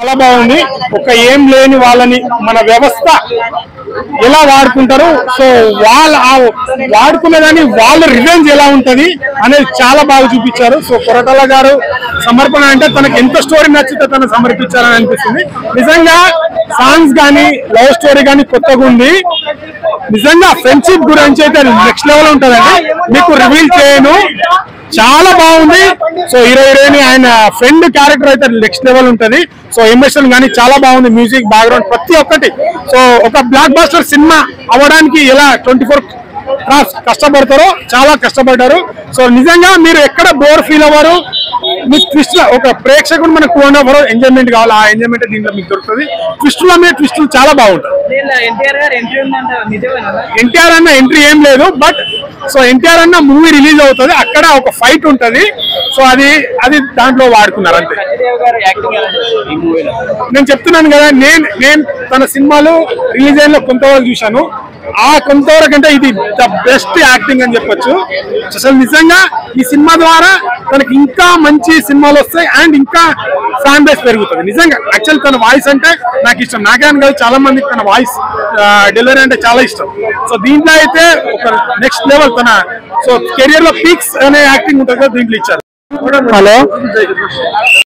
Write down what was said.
చాలా బాగుంది ఒక ఏం లేని వాళ్ళని మన వ్యవస్థ ఎలా వాడుకుంటారు సో వాళ్ళ ఆ వాడుకునేదాన్ని వాళ్ళ రివెంజ్ ఎలా ఉంటది అనేది చాలా బాగా చూపించారు సో కొరటాల గారు సమర్పణ అంటే తనకు ఎంత స్టోరీ నచ్చితే తను సమర్పించారని అనిపిస్తుంది నిజంగా సాంగ్స్ కానీ లవ్ స్టోరీ కానీ కొత్తగా ఉంది నిజంగా ఫ్రెండ్షిప్ గురించి అయితే నెక్స్ట్ లెవెల్ ఉంటదండి మీకు రివీల్ చేయను చాలా బాగుంది సో హీరో హీరోయిన్ ఆయన ఫ్రెండ్ క్యారెక్టర్ అయితే నెక్స్ట్ లెవెల్ ఉంటది సో ఎమోషన్ కానీ చాలా బాగుంది మ్యూజిక్ బ్యాక్గ్రౌండ్ ప్రతి ఒక్కటి సో ఒక బ్లాక్ బాస్టర్ సినిమా అవ్వడానికి ఎలా ట్వంటీ ఫోర్ కష్టపడతారో చాలా కష్టపడ్డారు సో నిజంగా మీరు ఎక్కడ బోర్ ఫీల్ అవ్వరు మీకు ట్విస్ట్ ఒక ప్రేక్షకుడు మనకు two and half hour enjoyment కావాలి ఆ ఎంజాయ్మెంట్ దీంట్లో మీకు దొరుకుతుంది ట్విస్టుల మీద ట్విస్టులు చాలా బాగుంటాయి దీనిలో ఎన్టీఆర్ గారు ఎంట్రీ ఉందంట నిజమేనా ఎన్టీఆర్ అన్న ఎంట్రీ ఏం లేదు బట్ సో ఎన్టీఆర్ అన్న మూవీ రిలీజ్ అవుతుంది అక్కడ ఒక ఫైట్ ఉంటది సో అది అది దాంట్లో వాడుకున్నారు అంతే సత్యదేవ్ గారు యాక్టింగ్ ఎలా చేశారు ఈ మూవీలో నేను చెప్తున్నాను కదా నేను నేను తన సినిమాలు రిలీజ్ అయిన కొంతవరకు చూశాను ఆ కొంతవరకు అంటే ఇది ద బెస్ట్ యాక్టింగ్ అని చెప్పొచ్చు అసలు నిజంగా ఈ సినిమా ద్వారా తనకి ఇంకా మంచి సినిమాలు వస్తాయి అండ్ ఇంకా ఫ్యాన్ బేస్ పెరుగుతుంది నిజంగా యాక్చువల్ తన వాయిస్ అంటే నాకు ఇష్టం నాకే అని కాదు చాలా మందికి తన వాయిస్ డెలివరీ అంటే చాలా ఇష్టం సో దీంట్లో అయితే ఒక నెక్స్ట్ లెవెల్ తన సో కెరియర్ లో పీక్స్ అనే యాక్టింగ్ ఉంటుంది కదా దీంట్లో ఇచ్చారు హలో